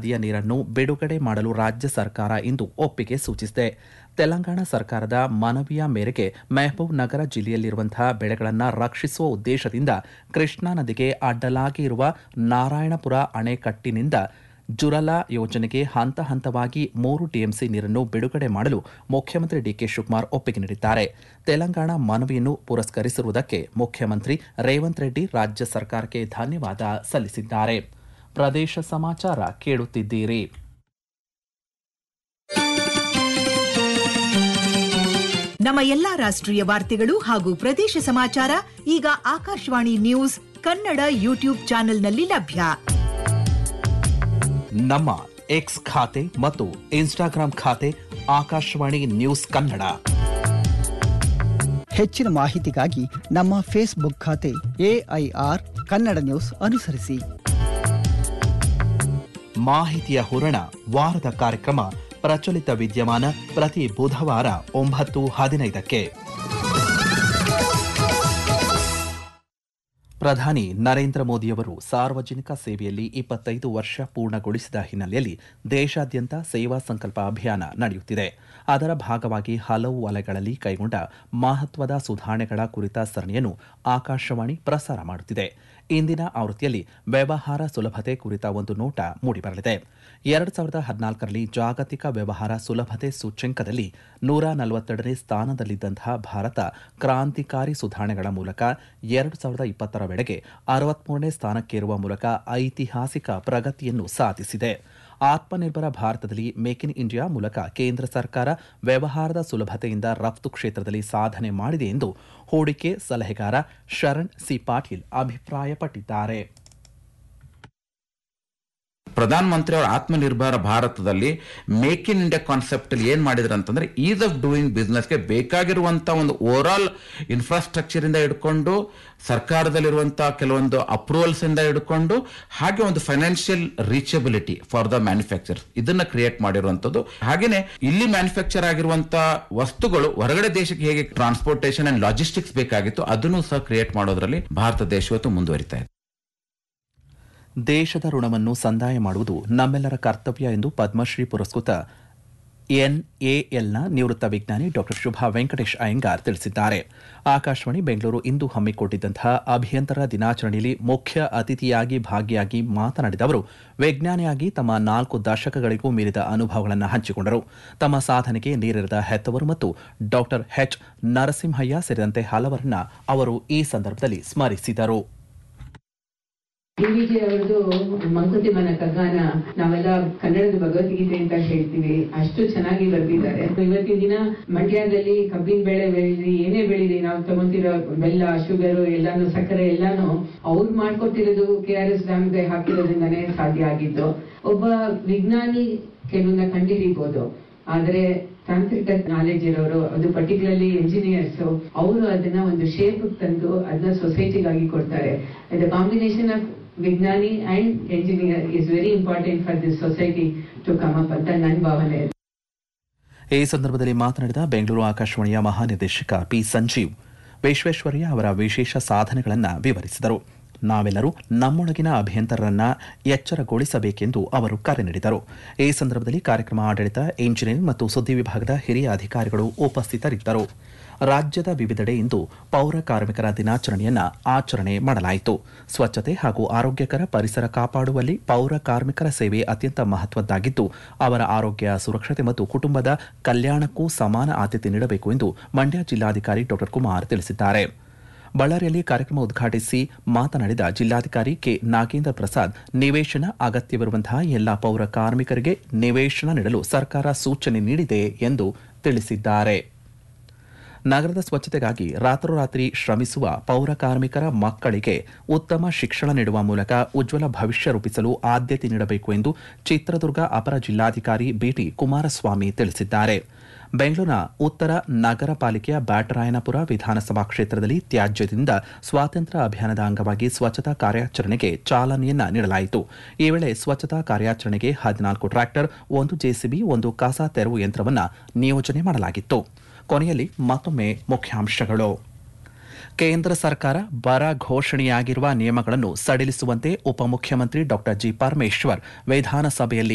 ನದಿಯ ನೀರನ್ನು ಬಿಡುಗಡೆ ಮಾಡಲು ರಾಜ್ಯ ಸರ್ಕಾರ ಇಂದು ಒಪ್ಪಿಗೆ ಸೂಚಿಸಿದೆ ತೆಲಂಗಾಣ ಸರ್ಕಾರದ ಮನವಿಯ ಮೇರೆಗೆ ಮೆಹಬೂಬ್ ನಗರ ಜಿಲ್ಲೆಯಲ್ಲಿರುವಂತಹ ಬೆಳೆಗಳನ್ನು ರಕ್ಷಿಸುವ ಉದ್ದೇಶದಿಂದ ಕೃಷ್ಣಾ ನದಿಗೆ ಅಡ್ಡಲಾಗಿ ಇರುವ ನಾರಾಯಣಪುರ ಅಣೆಕಟ್ಟಿನಿಂದ ಜುರಲಾ ಯೋಜನೆಗೆ ಹಂತ ಹಂತವಾಗಿ ಮೂರು ಟಿಎಂಸಿ ನೀರನ್ನು ಬಿಡುಗಡೆ ಮಾಡಲು ಮುಖ್ಯಮಂತ್ರಿ ಡಿಕೆ ಶಿವಕುಮಾರ್ ಒಪ್ಪಿಗೆ ನೀಡಿದ್ದಾರೆ ತೆಲಂಗಾಣ ಮನವಿಯನ್ನು ಪುರಸ್ಕರಿಸಿರುವುದಕ್ಕೆ ಮುಖ್ಯಮಂತ್ರಿ ರೇವಂತ್ ರೆಡ್ಡಿ ರಾಜ್ಯ ಸರ್ಕಾರಕ್ಕೆ ಧನ್ಯವಾದ ಸಲ್ಲಿಸಿದ್ದಾರೆ ಪ್ರದೇಶ ಸಮಾಚಾರ ಕೇಳುತ್ತಿದ್ದೀರಿ ನಮ್ಮ ಎಲ್ಲಾ ರಾಷ್ಟ್ರೀಯ ವಾರ್ತೆಗಳು ಹಾಗೂ ಪ್ರದೇಶ ಸಮಾಚಾರ ಈಗ ಆಕಾಶವಾಣಿ ನ್ಯೂಸ್ ಕನ್ನಡ ಯೂಟ್ಯೂಬ್ ಚಾನೆಲ್ನಲ್ಲಿ ಲಭ್ಯ ನಮ್ಮ ಎಕ್ಸ್ ಖಾತೆ ಮತ್ತು ಇನ್ಸ್ಟಾಗ್ರಾಂ ಖಾತೆ ಆಕಾಶವಾಣಿ ನ್ಯೂಸ್ ಕನ್ನಡ ಹೆಚ್ಚಿನ ಮಾಹಿತಿಗಾಗಿ ನಮ್ಮ ಫೇಸ್ಬುಕ್ ಖಾತೆ ಎಐಆರ್ ಕನ್ನಡ ನ್ಯೂಸ್ ಅನುಸರಿಸಿ ಮಾಹಿತಿಯ ಹೂರಣ ವಾರದ ಕಾರ್ಯಕ್ರಮ ಪ್ರಚಲಿತ ವಿದ್ಯಮಾನ ಪ್ರತಿ ಬುಧವಾರ ಒಂಬತ್ತು ಹದಿನೈದಕ್ಕೆ ಪ್ರಧಾನಿ ನರೇಂದ್ರ ಮೋದಿಯವರು ಸಾರ್ವಜನಿಕ ಸೇವೆಯಲ್ಲಿ ಇಪ್ಪತ್ತೈದು ವರ್ಷ ಪೂರ್ಣಗೊಳಿಸಿದ ಹಿನ್ನೆಲೆಯಲ್ಲಿ ದೇಶಾದ್ಯಂತ ಸೇವಾ ಸಂಕಲ್ಪ ಅಭಿಯಾನ ನಡೆಯುತ್ತಿದೆ ಅದರ ಭಾಗವಾಗಿ ಹಲವು ವಲಯಗಳಲ್ಲಿ ಕೈಗೊಂಡ ಮಹತ್ವದ ಸುಧಾರಣೆಗಳ ಕುರಿತ ಸರಣಿಯನ್ನು ಆಕಾಶವಾಣಿ ಪ್ರಸಾರ ಮಾಡುತ್ತಿದೆ ಇಂದಿನ ಆವೃತ್ತಿಯಲ್ಲಿ ವ್ಯವಹಾರ ಸುಲಭತೆ ಕುರಿತ ಒಂದು ನೋಟ ಮೂಡಿಬರಲಿದೆ ಎರಡು ಸಾವಿರದ ಹದಿನಾಲ್ಕರಲ್ಲಿ ಜಾಗತಿಕ ವ್ಯವಹಾರ ಸುಲಭತೆ ಸೂಚ್ಯಂಕದಲ್ಲಿ ನೂರ ನಲವತ್ತೆರಡನೇ ಸ್ಥಾನದಲ್ಲಿದ್ದಂತಹ ಭಾರತ ಕ್ರಾಂತಿಕಾರಿ ಸುಧಾರಣೆಗಳ ಮೂಲಕ ಎರಡು ಸಾವಿರದ ಇಪ್ಪತ್ತರ ವೇಳೆಗೆ ಅರವತ್ಮೂರನೇ ಸ್ಥಾನಕ್ಕೇರುವ ಮೂಲಕ ಐತಿಹಾಸಿಕ ಪ್ರಗತಿಯನ್ನು ಸಾಧಿಸಿದೆ ಆತ್ಮನಿರ್ಭರ ಭಾರತದಲ್ಲಿ ಮೇಕ್ ಇನ್ ಇಂಡಿಯಾ ಮೂಲಕ ಕೇಂದ್ರ ಸರ್ಕಾರ ವ್ಯವಹಾರದ ಸುಲಭತೆಯಿಂದ ರಫ್ತು ಕ್ಷೇತ್ರದಲ್ಲಿ ಸಾಧನೆ ಮಾಡಿದೆ ಎಂದು ಹೂಡಿಕೆ ಸಲಹೆಗಾರ ಶರಣ್ ಸಿ ಪಾಟೀಲ್ ಅಭಿಪ್ರಾಯಪಟ್ಟಿದ್ದಾರೆ ಪ್ರಧಾನ ಮಂತ್ರಿ ಅವರ ಆತ್ಮನಿರ್ಭರ ಭಾರತದಲ್ಲಿ ಮೇಕ್ ಇನ್ ಇಂಡಿಯಾ ಕಾನ್ಸೆಪ್ಟ್ ಅಲ್ಲಿ ಏನ್ ಮಾಡಿದ್ರು ಅಂತಂದ್ರೆ ಈಸ್ ಆಫ್ ಡೂಯಿಂಗ್ ಬಿಸ್ನೆಸ್ಗೆ ಬೇಕಾಗಿರುವಂತ ಒಂದು ಓವರ್ ಆಲ್ ಇನ್ಫ್ರಾಸ್ಟ್ರಕ್ಚರ್ ಇಂದ ಹಿಡ್ಕೊಂಡು ಸರ್ಕಾರದಲ್ಲಿರುವಂತಹ ಕೆಲವೊಂದು ಅಪ್ರೂವಲ್ಸ್ ಇಂದ ಹಿಡ್ಕೊಂಡು ಹಾಗೆ ಒಂದು financial reachability for the manufacture ಇದನ್ನ ಕ್ರಿಯೇಟ್ ಮಾಡಿರುವಂತದ್ದು ಹಾಗೇನೆ ಇಲ್ಲಿ ಮ್ಯಾನುಫ್ಯಾಕ್ಚರ್ ಆಗಿರುವಂತಹ ವಸ್ತುಗಳು ಹೊರಗಡೆ ದೇಶಕ್ಕೆ ಹೇಗೆ ಟ್ರಾನ್ಸ್ಪೋರ್ಟೇಷನ್ ಅಂಡ್ ಲಾಜಿಸ್ಟಿಕ್ಸ್ ಬೇಕಾಗಿತ್ತು ಅದನ್ನು ಸಹ ಕ್ರಿಯೇಟ್ ಮಾಡೋದ್ರಲ್ಲಿ ಭಾರತ ದೇಶ ಇವತ್ತು ಮುಂದುವರಿತಾ ಇದೆ ದೇಶದ ಋಣವನ್ನು ಸಂದಾಯ ಮಾಡುವುದು ನಮ್ಮೆಲ್ಲರ ಕರ್ತವ್ಯ ಎಂದು ಪದ್ಮಶ್ರೀ ಪುರಸ್ಕೃತ ಎನ್ಎಎಲ್ನ ನಿವೃತ್ತ ವಿಜ್ಞಾನಿ ಡಾಕ್ಟರ್ ಶುಭಾ ವೆಂಕಟೇಶ್ ಅಯ್ಯಂಗಾರ್ ತಿಳಿಸಿದ್ದಾರೆ ಆಕಾಶವಾಣಿ ಬೆಂಗಳೂರು ಇಂದು ಹಮ್ಮಿಕೊಂಡಿದ್ದಂತಹ ಅಭಿಯಂತರ ದಿನಾಚರಣೆಯಲ್ಲಿ ಮುಖ್ಯ ಅತಿಥಿಯಾಗಿ ಭಾಗಿಯಾಗಿ ಮಾತನಾಡಿದ ಅವರು ವಿಜ್ಞಾನಿಯಾಗಿ ತಮ್ಮ ನಾಲ್ಕು ದಶಕಗಳಿಗೂ ಮೀರಿದ ಅನುಭವಗಳನ್ನು ಹಂಚಿಕೊಂಡರು ತಮ್ಮ ಸಾಧನೆಗೆ ನೀರಿರದ ಹೆತ್ತವರು ಮತ್ತು ಡಾಕ್ಟರ್ ಎಚ್ ನರಸಿಂಹಯ್ಯ ಸೇರಿದಂತೆ ಹಲವರನ್ನ ಅವರು ಈ ಸಂದರ್ಭದಲ್ಲಿ ಸ್ಮರಿಸಿದರು ಡಿವಿಜಿ ಅವರದು ಮಂಕುತಿಮ್ಮನ ಕಗ್ಗಾನ ನಾವೆಲ್ಲ ಕನ್ನಡದ ಭಗವದ್ಗೀತೆ ಅಂತ ಹೇಳ್ತೀವಿ ಅಷ್ಟು ಚೆನ್ನಾಗಿ ಬರೆದಿದ್ದಾರೆ ಇವತ್ತಿನ ದಿನ ಮಂಡ್ಯದಲ್ಲಿ ಕಬ್ಬಿನ ಬೆಳೆ ಬೆಳೀರಿ ಏನೇ ಬೆಳೀರಿ ನಾವು ತಗೊಂತಿರೋ ಬೆಲ್ಲ ಶುಗರ್ ಎಲ್ಲಾನು ಸಕ್ಕರೆ ಎಲ್ಲಾನು ಅವ್ರು ಮಾಡ್ಕೊಟ್ಟಿರೋದು ಕೆ ಆರ್ ಎಸ್ ಡ್ಯಾಮ್ಗೆ ಹಾಕಿರೋದ್ರಿಂದಾನೇ ಸಾಧ್ಯ ಆಗಿದ್ದು ಒಬ್ಬ ವಿಜ್ಞಾನಿ ಕೆಲವನ್ನ ಕಂಡುಹಿಡಿಬಹುದು ಆದ್ರೆ ತಾಂತ್ರಿಕ ನಾಲೆಜ್ ಇರೋರು ಅದು ಪರ್ಟಿಕ್ಯುಲರ್ಲಿ ಇಂಜಿನಿಯರ್ಸ್ ಅವರು ಅದನ್ನ ಒಂದು ಶೇಪ್ ತಂದು ಅದನ್ನ ಸೊಸೈಟಿಗಾಗಿ ಕೊಡ್ತಾರೆ ದ ಕಾಂಬಿನೇಷನ್ ಆಫ್ ವಿಜ್ಞಾನಿ and engineer is very important for this society to come up ಅಂತ ನನ್ನ ಭಾವನೆ ಈ ಸಂದರ್ಭದಲ್ಲಿ ಮಾತನಾಡಿದ ಬೆಂಗಳೂರು ಆಕಾಶವಾಣಿಯ ಮಹಾನಿರ್ದೇಶಕ ಪಿ ಸಂಜೀವ್ ವಿಶ್ವೇಶ್ವರಯ್ಯ ಅವರ ವಿಶೇಷ ಸಾಧನೆಗಳನ್ನು ವಿವರಿಸಿದರು ನಾವೆಲ್ಲರೂ ನಮ್ಮೊಳಗಿನ ಅಭಿಯಂತರರನ್ನ ಎಚ್ಚರಗೊಳಿಸಬೇಕೆಂದು ಅವರು ಕರೆ ನೀಡಿದರು ಈ ಸಂದರ್ಭದಲ್ಲಿ ಕಾರ್ಯಕ್ರಮ ಆಡಳಿತ ಇಂಜಿನಿಯರಿಂಗ್ ಮತ್ತು ಸುದ್ದಿ ವಿಭಾಗದ ಹಿರಿಯ ಅಧಿಕಾರಿಗಳು ಉಪಸ್ಥಿತರಿದ್ದರು ರಾಜ್ಯದ ವಿವಿಧೆಡೆ ಇಂದು ಪೌರ ಕಾರ್ಮಿಕರ ದಿನಾಚರಣೆಯನ್ನ ಆಚರಣೆ ಮಾಡಲಾಯಿತು ಸ್ವಚ್ಛತೆ ಹಾಗೂ ಆರೋಗ್ಯಕರ ಪರಿಸರ ಕಾಪಾಡುವಲ್ಲಿ ಪೌರ ಕಾರ್ಮಿಕರ ಸೇವೆ ಅತ್ಯಂತ ಮಹತ್ವದ್ದಾಗಿದ್ದು ಅವರ ಆರೋಗ್ಯ ಸುರಕ್ಷತೆ ಮತ್ತು ಕುಟುಂಬದ ಕಲ್ಯಾಣಕ್ಕೂ ಸಮಾನ ಆದ್ಯತೆ ನೀಡಬೇಕು ಎಂದು ಮಂಡ್ಯ ಜಿಲ್ಲಾಧಿಕಾರಿ ಡಾ ಕುಮಾರ್ ತಿಳಿಸಿದ್ದಾರೆ ಬಳ್ಳಾರಿಯಲ್ಲಿ ಕಾರ್ಯಕ್ರಮ ಉದ್ಘಾಟಿಸಿ ಮಾತನಾಡಿದ ಜಿಲ್ಲಾಧಿಕಾರಿ ಕೆ ನಾಗೇಂದ್ರ ಪ್ರಸಾದ್ ನಿವೇಶನ ಅಗತ್ಯವಿರುವಂತಹ ಎಲ್ಲಾ ಪೌರ ಕಾರ್ಮಿಕರಿಗೆ ನಿವೇಶನ ನೀಡಲು ಸರ್ಕಾರ ಸೂಚನೆ ನೀಡಿದೆ ಎಂದು ತಿಳಿಸಿದ್ದಾರೆ ನಗರದ ಸ್ವಚ್ಛತೆಗಾಗಿ ರಾತ್ರೋರಾತ್ರಿ ಶ್ರಮಿಸುವ ಪೌರ ಕಾರ್ಮಿಕರ ಮಕ್ಕಳಿಗೆ ಉತ್ತಮ ಶಿಕ್ಷಣ ನೀಡುವ ಮೂಲಕ ಉಜ್ವಲ ಭವಿಷ್ಯ ರೂಪಿಸಲು ಆದ್ಯತೆ ನೀಡಬೇಕು ಎಂದು ಚಿತ್ರದುರ್ಗ ಅಪರ ಜಿಲ್ಲಾಧಿಕಾರಿ ಬಿಟಿ ಕುಮಾರಸ್ವಾಮಿ ತಿಳಿಸಿದ್ದಾರೆ ಬೆಂಗಳೂರಿನ ಉತ್ತರ ನಗರ ಪಾಲಿಕೆಯ ಬ್ಯಾಟರಾಯನಪುರ ವಿಧಾನಸಭಾ ಕ್ಷೇತ್ರದಲ್ಲಿ ತ್ಯಾಜ್ಯದಿಂದ ಸ್ವಾತಂತ್ರ್ಯ ಅಭಿಯಾನದ ಅಂಗವಾಗಿ ಸ್ವಚ್ಛತಾ ಕಾರ್ಯಾಚರಣೆಗೆ ಚಾಲನೆಯನ್ನ ನೀಡಲಾಯಿತು ಈ ವೇಳೆ ಸ್ವಚ್ಛತಾ ಕಾರ್ಯಾಚರಣೆಗೆ ಹದಿನಾಲ್ಕು ಟ್ರ್ಯಾಕ್ಟರ್ ಒಂದು ಜೆಸಿಬಿ ಒಂದು ಕಸ ತೆರವು ಯಂತ್ರವನ್ನು ನಿಯೋಜನೆ ಮಾಡಲಾಗಿತ್ತು ಕೊನೆಯಲ್ಲಿ ಮತ್ತೊಮ್ಮೆ ಮುಖ್ಯಾಂಶಗಳು ಕೇಂದ್ರ ಸರ್ಕಾರ ಬರ ಘೋಷಣೆಯಾಗಿರುವ ನಿಯಮಗಳನ್ನು ಸಡಿಲಿಸುವಂತೆ ಉಪಮುಖ್ಯಮಂತ್ರಿ ಡಾ ಜಿ ಪರಮೇಶ್ವರ್ ವಿಧಾನಸಭೆಯಲ್ಲಿ